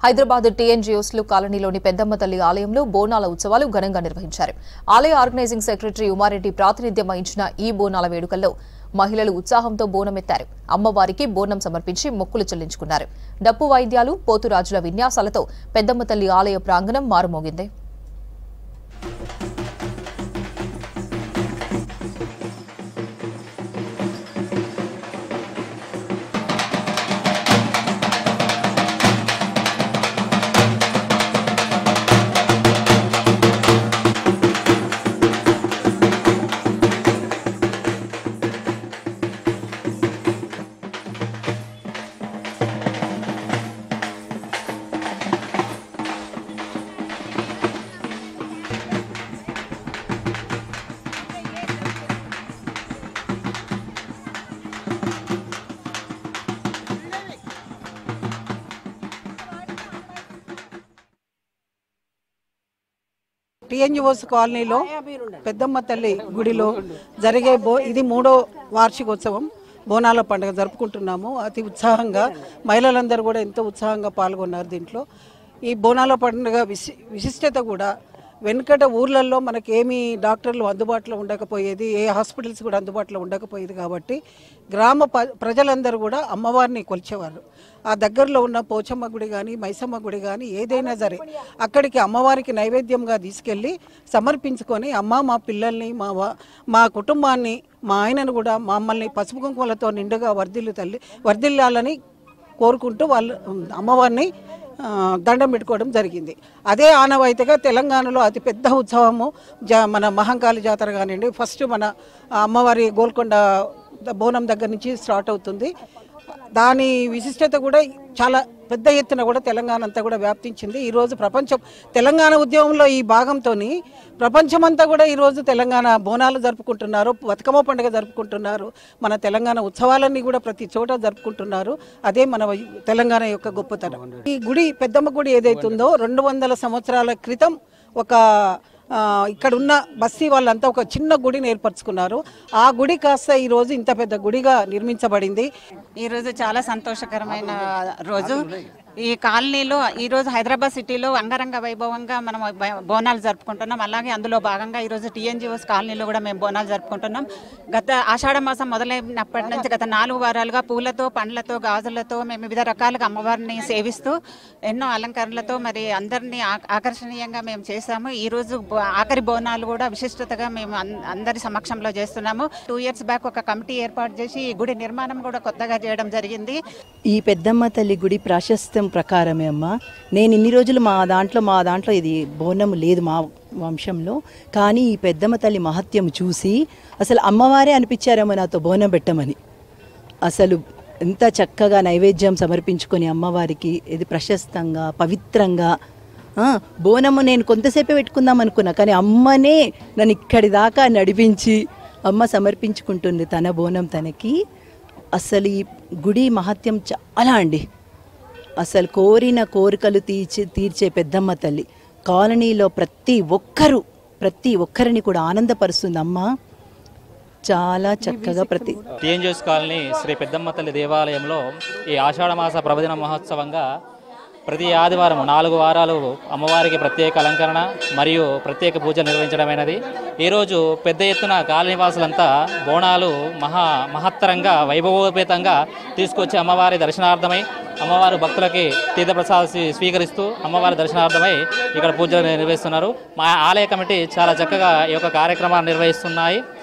హైదరాబాద్ టీఎన్జిఓస్లు కాలనీలోని పెద్దమ్మ తల్లి ఆలయంలో బోనాల ఉత్సవాలు ఘనంగా నిర్వహించారు ఆలయ ఆర్గనైజింగ్ సెక్రటరీ ఉమారెడ్డి ప్రాతినిధ్యం వహించిన ఈ బోనాల వేడుకల్లో మహిళలు ఉత్సాహంతో బోనమెత్తారు అమ్మవారికి బోనం సమర్పించి మొక్కులు చెల్లించుకున్నారు డప్పు వాయిద్యాలు పోతురాజుల విన్యాసాలతో పెద్దమ్మ తల్లి ఆలయ ప్రాంగణం మారుమోగింది టిఎన్జిఓస్ కాలనీలో పెద్దమ్మ తల్లి గుడిలో జరిగే బో ఇది మూడో వార్షికోత్సవం బోనాల పండుగ జరుపుకుంటున్నాము అతి ఉత్సాహంగా మహిళలందరూ కూడా ఎంతో ఉత్సాహంగా పాల్గొన్నారు దీంట్లో ఈ బోనాల పండుగ విశి విశిష్టత కూడా వెనుకట ఊర్లలో మనకేమీ డాక్టర్లు అందుబాటులో ఉండకపోయేది ఏ హాస్పిటల్స్ కూడా అందుబాటులో ఉండకపోయేది కాబట్టి గ్రామ ప- ప్రజలందరూ కూడా అమ్మవారిని కొలిచేవారు ఆ దగ్గరలో ఉన్న పోచమ్మ గుడి కానీ మైసమ్మ గుడి కానీ ఏదైనా సరే అక్కడికి అమ్మవారికి నైవేద్యంగా తీసుకెళ్ళి సమర్పించుకొని అమ్మ మా పిల్లల్ని మా వా- మా కుటుంబాన్ని మా ఆయనను కూడా మమ్మల్ని పసుపు కుంకుమలతో నిండుగా వర్ధిల్లు తల్లి వర్ధిల్లాలని కోరుకుంటూ వాళ్ళు అమ్మవారిని ఆ, దండం పెట్టుకోవడం జరిగింది అదే ఆనవాయితీగా తెలంగాణలో అతి పెద్ద ఉత్సవము జ మన మహంకాళి జాతర కానివ్వండి ఫస్ట్ మన అమ్మవారి గోల్కొండ ద- బోనం దగ్గర నుంచి స్టార్ట్ అవుతుంది దాని విశిష్టత కూడా చాలా పెద్ద ఎత్తున కూడా తెలంగాణ అంతా కూడా వ్యాప్తించింది ఈరోజు ప్రపంచం తెలంగాణ ఉద్యమంలో ఈ భాగంతో ప్రపంచమంతా కూడా ఈరోజు తెలంగాణ బోనాలు జరుపుకుంటున్నారు బతుకమ్మ పండుగ జరుపుకుంటున్నారు మన తెలంగాణ ఉత్సవాలన్నీ కూడా ప్రతి చోట జరుపుకుంటున్నారు అదే మన వై- తెలంగాణ యొక్క గొప్పతనం ఈ గుడి పెద్దమ్మ గుడి ఏదైతుందో రెండు వందల సంవత్సరాల క్రితం ఒక ఆ, ఇక్కడ ఉన్న బస్తీ వాళ్ళంతా ఒక చిన్న గుడిని ఏర్పరచుకున్నారు ఆ గుడి కాస్త ఈ రోజు ఇంత పెద్ద గుడిగా నిర్మించబడింది ఈరోజు చాలా సంతోషకరమైన రోజు ఈ కాలనీలో ఈరోజు హైదరాబాద్ సిటీలో అంగరంగ వైభవంగా మనం బ- బోనాలు జరుపుకుంటున్నాం అలాగే అందులో భాగంగా ఈరోజు టీఎన్జిఓస్ కాలనీలో కూడా మేము బోనాలు జరుపుకుంటున్నాం గత ఆషాఢ మాసం మొదలైనప్పటి నుంచి గత నాలుగు వారాలుగా పూలతో పండ్లతో గాజులతో మేము వివిధ రకాలుగా అమ్మవారిని సేవిస్తూ ఎన్నో అలంకరణలతో మరి అందరినీ ఆ- ఆకర్షణీయంగా మేము చేశాము ఈరోజు బో- ఆఖరి బోనాలు కూడా విశిష్టతగా మేము అన్- అందరి సమక్షంలో చేస్తున్నాము టూ ఇయర్స్ బ్యాక్ ఒక కమిటీ ఏర్పాటు చేసి ఈ గుడి నిర్మాణం కూడా కొత్తగా చేయడం జరిగింది ఈ పెద్దమ్మ తల్లి గుడి ప్రాశస్త్యం ప్రకారమే అమ్మ నేను ఇన్ని రోజులు మా దాంట్లో మా దాంట్లో ఇది బోనం లేదు మా వంశంలో కానీ ఈ పెద్దమ్మ తల్లి మహత్యం చూసి అసలు అమ్మవారే అనిపించారేమో నాతో బోనం పెట్టమని అసలు ఎంత చక్కగా నైవేద్యం సమర్పించుకొని అమ్మవారికి ఇది ప్రశస్తంగా పవిత్రంగా ఆ, బోనము నేను కొంతసేపే పెట్టుకుందాం అనుకున్నా కానీ అమ్మనే నన్ను ఇక్కడి దాకా నడిపించి అమ్మ సమర్పించుకుంటుంది తన బోనం తనకి అసలు ఈ గుడి మహత్యం చాలా అండి అసలు కోరిన కోరికలు తీర్చి తీర్చే పెద్దమ్మ తల్లి కాలనీలో ప్రతి ఒక్కరు ప్రతి ఒక్కరిని కూడా ఆనందపరుస్తుంది అమ్మ చాలా చక్కగా ప్రతి టీఎన్జిఎస్ కాలనీ శ్రీ పెద్దమ్మ తల్లి దేవాలయంలో ఈ ఆషాఢమాస ప్రవచన మహోత్సవంగా ప్రతి ఆదివారం నాలుగు వారాలు అమ్మవారికి ప్రత్యేక అలంకరణ మరియు ప్రత్యేక పూజ నిర్వహించడమైనది ఈరోజు పెద్ద ఎత్తున కాలనీవాసులంతా బోనాలు మహా మహత్తరంగా వైభవోపేతంగా తీసుకొచ్చి అమ్మవారి దర్శనార్థమై అమ్మవారు భక్తులకి తీర్థప్రసాద స్వీ- స్వీకరిస్తూ అమ్మవారి దర్శనార్థమై ఇక్కడ పూజలు నిర్వహిస్తున్నారు మా ఆలయ కమిటీ చాలా చక్కగా ఈ యొక్క కార్యక్రమాన్ని నిర్వహిస్తున్నాయి